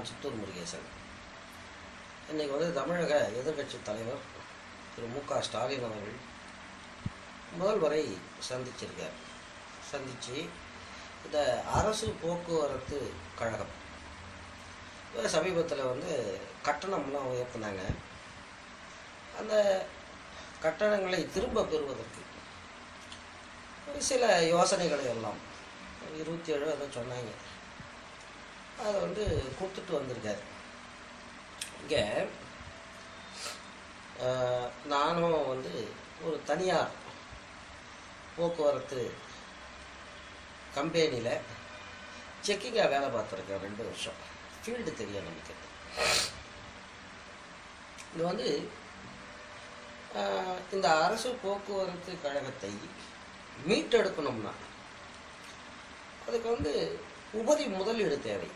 சித்தூர் முருகேசன் இன்னைக்கு வந்து தமிழக எதிர்க்கட்சி தலைவர் திரு மு க ஸ்டாலின் அவர்கள் முதல்வரை சந்திச்சிருக்கார் சந்தித்து இந்த அரசு போக்குவரத்து கழகம் சமீபத்தில் வந்து கட்டணம்லாம் உயர்த்தினாங்க அந்த கட்டணங்களை திரும்ப பெறுவதற்கு சில யோசனைகளை எல்லாம் இருபத்தி ஏழு அதை சொன்னாங்க அதை வந்து கொடுத்துட்டு வந்திருக்காரு இங்கே நானும் வந்து ஒரு தனியார் போக்குவரத்து கம்பெனியில் செக்கிங்காக வேலை பார்த்துருக்கேன் ரெண்டு வருஷம் ஃபீல்டு தெரியும் நமக்கு இது வந்து ஆஹ், இந்த அரசு போக்குவரத்து கழகத்தை மீட்டெடுக்கணும்னா அதுக்கு வந்து உபரி முதலீடு தேவை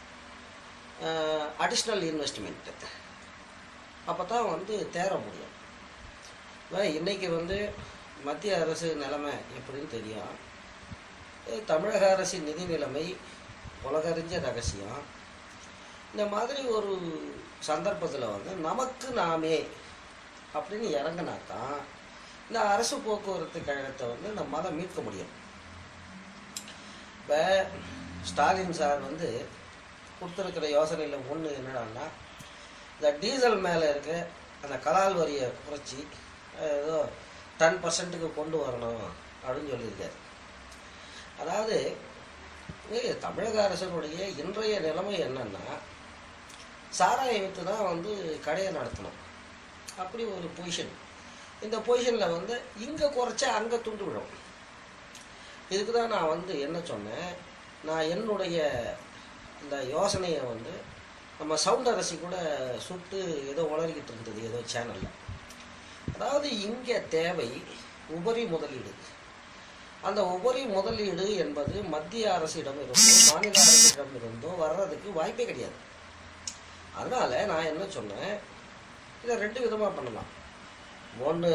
அடிஷ்னல் இன்வெஸ்ட்மெண்ட் அப்போ தான் வந்து தேர முடியும் இப்ப இன்னைக்கு வந்து மத்திய அரசு நிலைமை எப்படின்னு தெரியும் அஹ் தமிழக அரசின் நிதி நிலைமை உலகறிஞ்ச ரகசியம் இந்த மாதிரி ஒரு சந்தர்ப்பத்தில் வந்து நமக்கு நாமே அப்படின்னு இறங்கினாதான் இந்த அரசு போக்குவரத்து கழகத்தை வந்து நம்மளால் மீட்க முடியும் இப்போ ஸ்டாலின் சார் வந்து கொடுத்துருக்கிற யோசனையில் ஒன்று என்னடான்னா இந்த டீசல் மேலே இருக்க அந்த கலால் வரியை குறைச்சி அஹ், ஏதோ டென் பர்சன்ட்டுக்கு கொண்டு வரணும் அப்படின்னு சொல்லியிருக்காரு அதாவது இது தமிழக அரசனுடைய இன்றைய நிலைமை என்னன்னா சாராயம் விற்று தான் வந்து கடையை நடத்தணும் அப்படி ஒரு பொசிஷன் இந்த பொசிஷனில் வந்து இங்கே குறைச்சா அங்கே துண்டு விடும் இதுக்கு தான் நான் வந்து என்ன சொன்னேன் நான் என்னுடைய இந்த யோசனையை வந்து நம்ம சவுண்ட் அரசி கூட சுட்டு ஏதோ உளறிக்கிட்டு இருந்தது ஏதோ சேனலில் அதாவது இங்கே தேவை உபரி முதலீடு அந்த உபரி முதலீடு என்பது மத்திய அரசிடம் இருந்தோ மாநில அரசிடம் இருந்தோ வர்றதுக்கு வாய்ப்பே கிடையாது அதனால நான் என்ன சொன்னேன் இதை ரெண்டு விதமாக பண்ணலாம் ஒன்று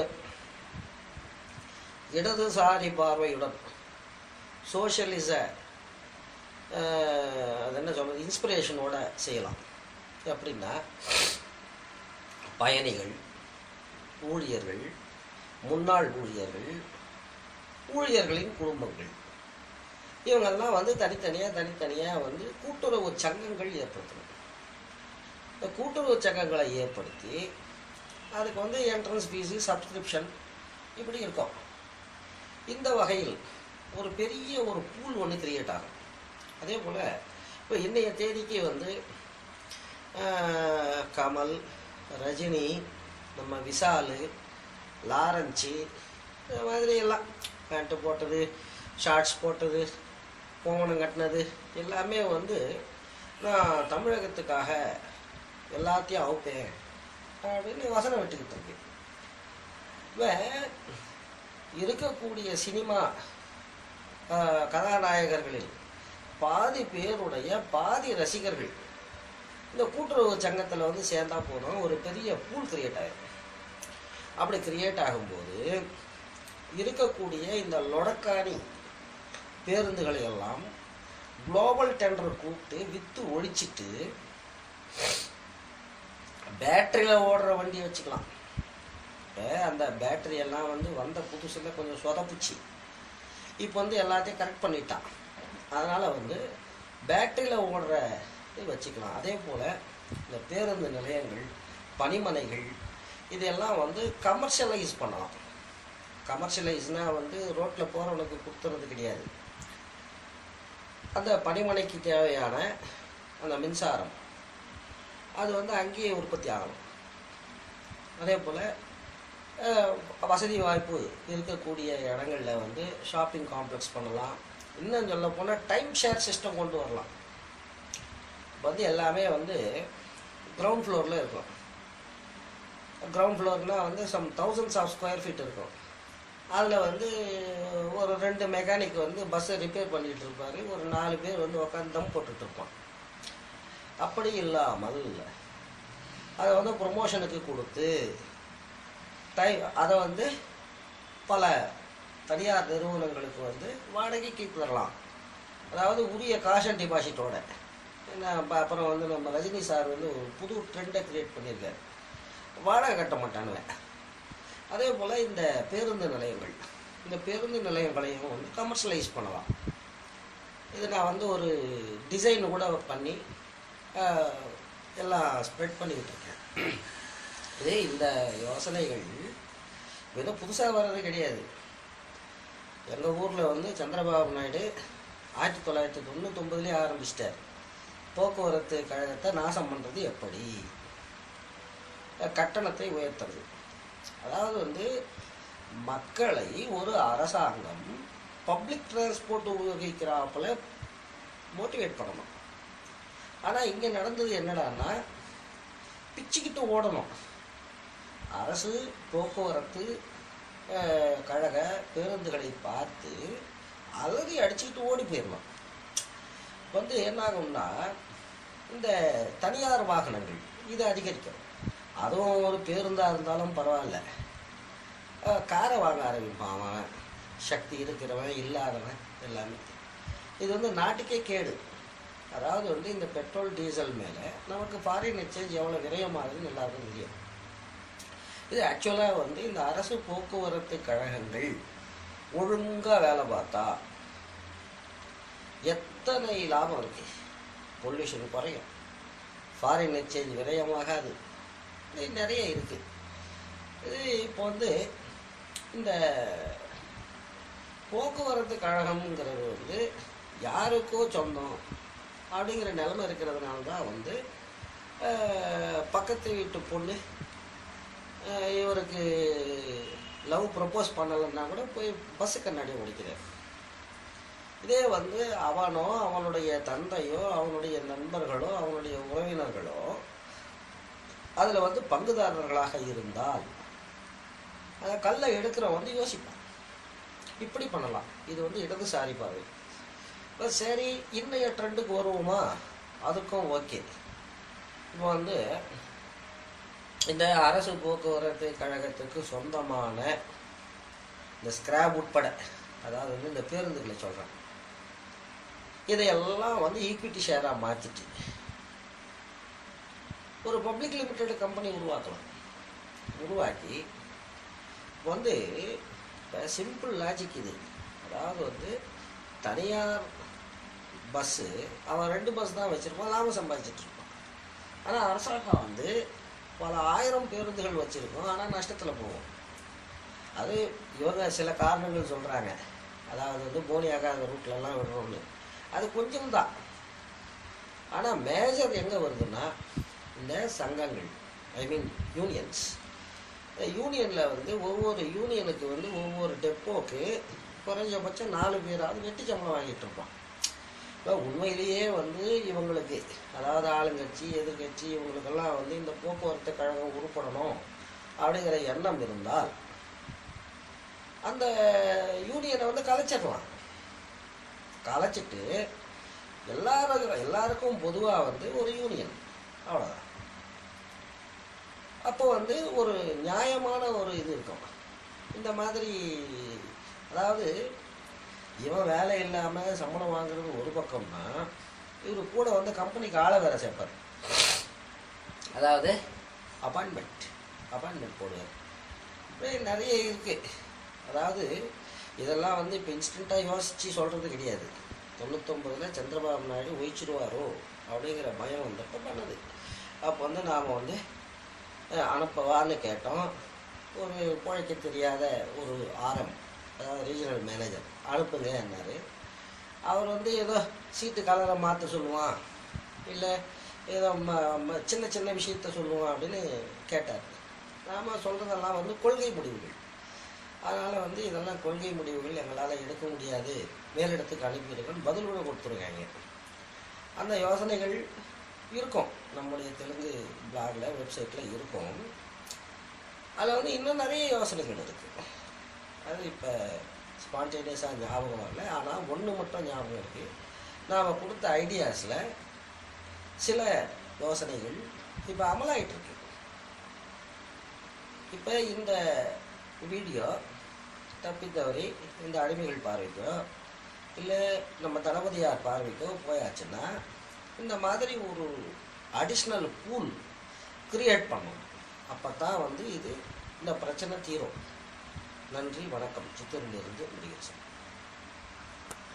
இடதுசாரி பார்வையுடன் சோஷியலிச அது என்ன சொல்றது இன்ஸ்பிரேஷனோட செய்யலாம் எப்படின்னா பயணிகள் ஊழியர்கள் முன்னாள் ஊழியர்கள் ஊழியர்களின் குடும்பங்கள் இவங்கெல்லாம் வந்து தனித்தனியாக தனித்தனியாக வந்து கூட்டுறவு சங்கங்கள் ஏற்படுத்தணும் இந்த கூட்டுறவு சங்கங்களை ஏற்படுத்தி அதுக்கு வந்து என்ட்ரன்ஸ் ஃபீஸு சப்ஸ்கிரிப்ஷன் இப்படி இருக்கும் இந்த வகையில் ஒரு பெரிய ஒரு பூல் ஒன்று கிரியேட் ஆகும் அதே போல் இப்போ இன்றைய தேதிக்கு வந்து ஆஹ், கமல் ரஜினி நம்ம விஷாலு லாரன்ச்சு இந்த மாதிரி எல்லாம் பேண்ட்டு போட்டது ஷார்ட்ஸ் போட்டது கோவணம் கட்டினது எல்லாமே வந்து நான் தமிழகத்துக்காக எல்லாத்தையும் அவுப்பேன் அப்படின்னு வசனம் விட்டுக்கிட்டு இருக்கு இவன் இருக்கக்கூடிய சினிமா ஆஹ், கதாநாயகர்களில் பாதி பேருடைய பாதி ரசிகர்கள் இந்த கூட்டுறவு சங்கத்தில் வந்து சேர்ந்தா போதும் ஒரு பெரிய பூல் கிரியேட் ஆகிடும் அப்படி கிரியேட் ஆகும்போது இருக்கக்கூடிய இந்த லொடக்காணி பேருந்துகளை எல்லாம் குளோபல் டெண்டர் கூப்பிட்டு விற்று ஒழிச்சிட்டு பேட்டரியில் ஓடுற வண்டி வச்சுக்கலாம் இப்போ அந்த பேட்டரி எல்லாம் வந்து வந்த புதுசில் கொஞ்சம் சொதப்புச்சு இப்போ வந்து எல்லாத்தையும் கரெக்ட் பண்ணிட்டான் அதனால் வந்து பேட்டரியில் ஓடுற இது வச்சுக்கலாம் அதே போல் இந்த பேருந்து நிலையங்கள் பணிமனைகள் இதெல்லாம் வந்து கமர்ஷியலைஸ் பண்ணலாம் கமர்ஷியலைஸ்னால் வந்து ரோட்டில் போகிறவனுக்கு கொடுத்துறது கிடையாது அந்த பணிமனைக்கு தேவையான அந்த மின்சாரம் அது வந்து அங்கேயே உற்பத்தி ஆகணும் அதே போல் வசதி வாய்ப்பு இருக்கக்கூடிய இடங்கள்ல வந்து ஷாப்பிங் காம்ப்ளெக்ஸ் பண்ணலாம் இன்னும் சொல்ல போனால் டைம் ஷேர் சிஸ்டம் கொண்டு வரலாம் இப்போ வந்து எல்லாமே வந்து கிரவுண்ட் ஃப்ளோரில் இருக்கும் கிரவுண்ட் ஃப்ளோர்னால் வந்து some thousands of square feet இருக்கும் அதில் வந்து ஒரு ரெண்டு மெக்கானிக் வந்து பஸ்ஸை ரிப்பேர் பண்ணிகிட்டு இருப்பார் ஒரு நாலு பேர் வந்து உட்காந்து தம் போட்டுட்டு இருப்பான் அப்படி இல்லாமல் அதை வந்து ப்ரொமோஷனுக்கு கொடுத்து டை அதை வந்து பல தனியார் நிறுவனங்களுக்கு வந்து வாடகைக்கு தரலாம் அதாவது உரிய காஷ் அண்ட் டிபாசிட்டோட ஏன்னா அப்ப அப்புறம் வந்து நம்ம ரஜினி சார் வந்து ஒரு புது ட்ரெண்டை கிரியேட் பண்ணியிருக்காரு வாடகை கட்ட மாட்டானுவேன் அதே போல் இந்த பேருந்து நிலையங்கள் இந்த பேருந்து நிலையங்களையும் வந்து கமர்ஷியலைஸ் பண்ணலாம் இது நான் வந்து ஒரு டிசைன் கூட பண்ணி ஆஹ், எல்லாம் ஸ்ப்ரெட் பண்ணிக்கிட்டு இருக்கேன் இதே இந்த யோசனைகள் எதுவும் புதுசாக வர்றது கிடையாது எங்கள் ஊரில் வந்து சந்திரபாபு நாயுடு ஆயிரத்தி தொள்ளாயிரத்தி தொண்ணூத்தொம்பதுலேயே ஆரம்பிச்சிட்டார் போக்குவரத்து கழகத்தை நாசம் பண்ணுறது எப்படி அஹ் கட்டணத்தை உயர்த்துறது அதாவது வந்து மக்களை ஒரு அரசாங்கம் பப்ளிக் டிரான்ஸ்போர்ட் உபயோகிக்கிறாப்புல மோட்டிவேட் பண்ணணும் ஆனால் இங்கே நடந்தது என்னடான்னா பிச்சுக்கிட்டு ஓடணும் அரசு போக்குவரத்து அஹ், கழக பேருந்துகளை பார்த்து அலறி அடிச்சுக்கிட்டு ஓடி போயிடணும் வந்து என்ன ஆகும்னா இந்த தனியார் வாகனங்கள் இது அதிகரிக்கும் அதுவும் ஒரு பேருந்தாக இருந்தாலும் பரவாயில்ல அஹ், காரை வாங்க ஆரம்பிப்பான் அவன் சக்தி இருக்கிறவன் இல்லாதவன் எல்லாமே இது வந்து நாட்டுக்கே கேடு அதாவது வந்து இந்த பெட்ரோல் டீசல் மேலே நமக்கு ஃபாரின் எக்ஸ்சேஞ்ச் எவ்வளோ விரயமாகுதுன்னு எல்லாருக்கும் தெரியும் இது ஆக்சுவலாக வந்து இந்த அரசு போக்குவரத்து கழகங்கள் ஒழுங்காக வேலை பார்த்தா எத்தனை லாபம் இருக்கு பொல்யூஷன் குறையும் ஃபாரின் எக்ஸ்சேஞ்ச் விரயமாகாது இது நிறைய இருக்கு இது இப்போ வந்து இந்த போக்குவரத்து கழகம்ங்கிறது வந்து யாருக்கோ சொந்தம் அப்படிங்கிற நிலைமை இருக்கிறதுனால தான் வந்து அஹ், பக்கத்து வீட்டு பொண்ணு அஹ், இவருக்கு லவ் ப்ரப்போஸ் பண்ணலைன்னா கூட போய் பஸ்ஸு கண்ணாடி ஓடிக்கிறார் இதே வந்து அவனோ அவனுடைய தந்தையோ அவனுடைய நண்பர்களோ அவனுடைய உறவினர்களோ அதில் வந்து பங்குதாரர்களாக இருந்தால் அந்த கல்லை எடுக்கிறவன் வந்து யோசிப்பான் இப்படி பண்ணலாம் இது வந்து இடதுசாரி பார்வை இப்போ சரி இன்றைய ட்ரெண்டுக்கு வருவோமா அதுக்கும் ஓகே இப்போ வந்து இந்த அரசு போக்குவரத்து கழகத்துக்கு சொந்தமான இந்த ஸ்கிராப் உட்பட அதாவது வந்து இந்த பேருந்துகளை சொல்கிறேன் இதையெல்லாம் வந்து ஈக்விட்டி ஷேராக மாற்றிட்டு ஒரு பப்ளிக் லிமிடெட் கம்பெனி உருவாக்கலாம் உருவாக்கி இப்போ வந்து இப்போ சிம்பிள் லாஜிக் இது அதாவது வந்து தனியார் பஸ்ஸு அவன் ரெண்டு பஸ் தான் வச்சுருப்பான் லாபம் சம்பாதிச்சிட்டு இருப்பான் ஆனால் அரசாங்கம் வந்து பல ஆயிரம் பேருந்துகள் வச்சுருக்கோம் ஆனால் நஷ்டத்தில் போகும் அது இவங்க சில காரணங்கள் சொல்கிறாங்க அதாவது வந்து போனியாகாத ரூட்லலாம் விடுறோம்னு அது கொஞ்சம் தான் ஆனால் மேஜர் எங்கே வருதுன்னா இந்த சங்கங்கள் ஐ மீன் யூனியன்ஸ் யூனியனில் வந்து ஒவ்வொரு யூனியனுக்கு வந்து ஒவ்வொரு டெப்போக்கு குறைஞ்சபட்சம் நாலு பேராவது வெட்டி சம்பளம் வாங்கிட்டு இருப்பான் இப்போ உண்மையிலேயே வந்து இவங்களுக்கு அதாவது ஆளுங்கட்சி எதிர்கட்சி இவங்களுக்கெல்லாம் வந்து இந்த போக்குவரத்து கழகம் உருப்படணும் அப்படிங்கிற எண்ணம் இருந்தால் அந்த யூனியனை வந்து கலைச்சிடலாம் கலைச்சிட்டு எல்லாரும் எல்லாருக்கும் பொதுவாக வந்து ஒரு யூனியன் அவ்வளோதான் அப்போ வந்து ஒரு நியாயமான ஒரு இது இருக்கும் இந்த மாதிரி அதாவது இவன் வேலை இல்லாமல் சம்பளம் வாங்குறது ஒரு பக்கம்னா இவர் கூட வந்து கம்பெனிக்கு ஆளை வேற சேர்ப்பார் அதாவது அப்பாயின்மெண்ட் அப்பாயின்மெண்ட் போடுவார் இப்படி நிறைய இருக்குது அதாவது இதெல்லாம் வந்து இப்போ இன்ஸ்டண்ட்டாக யோசித்து சொல்கிறது கிடையாது தொண்ணூத்தொம்பதில் சந்திரபாபு நாயுடு ஒழிச்சிருவாரோ அப்படிங்கிற பயம் வந்தப்போ பண்ணது அப்போ வந்து நாம் வந்து அஹ், அனுப்பவான்னு கேட்டோம் ஒரு பிழைக்க தெரியாத ஒரு ஆரம் அதாவது ரீஜனல் மேனேஜர் அனுப்புங்க என்னாரு அவர் வந்து ஏதோ சீட்டு கலரை மாற்ற சொல்லுவான் இல்லை ஏதோ ம ம- சின்ன சின்ன விஷயத்த சொல்லுவான் அப்படின்னு கேட்டார் நாம் சொல்கிறதெல்லாம் வந்து கொள்கை முடிவுகள் அதனால் வந்து இதெல்லாம் கொள்கை முடிவுகள் எங்களால் எடுக்க முடியாது மேலிடத்துக்கு அனுப்பியிருக்கோம் பதில் கூட கொடுத்துருக்காங்க அந்த யோசனைகள் இருக்கும் நம்முடைய தெலுங்கு பிளாகில் வெப்சைட்டில் இருக்கும் அதில் வந்து இன்னும் நிறைய யோசனைகள் இருக்குது அது இப்போ ஸ்பான்டேனியஸாக ஞாபகம் வரல ஆனால் ஒன்று மட்டும் ஞாபகம் இருக்குது நாம் கொடுத்த ஐடியாஸில் சில யோசனைகள் இப்போ அமலாயிட்டு இருக்கு இப்போ இந்த வீடியோ தப்பி தவறி இந்த அடிமைகள் பார்வைக்கோ இல்லை நம்ம தளபதியார் பார்வைக்கோ போயாச்சுன்னா இந்த மாதிரி ஒரு அடிஷ்னல் பூல் கிரியேட் பண்ணணும் அப்போ தான் வந்து இது இந்த பிரச்சனை தீரும் நன்றி வணக்கம் சித்தூரிலிருந்து முடிகிறேன்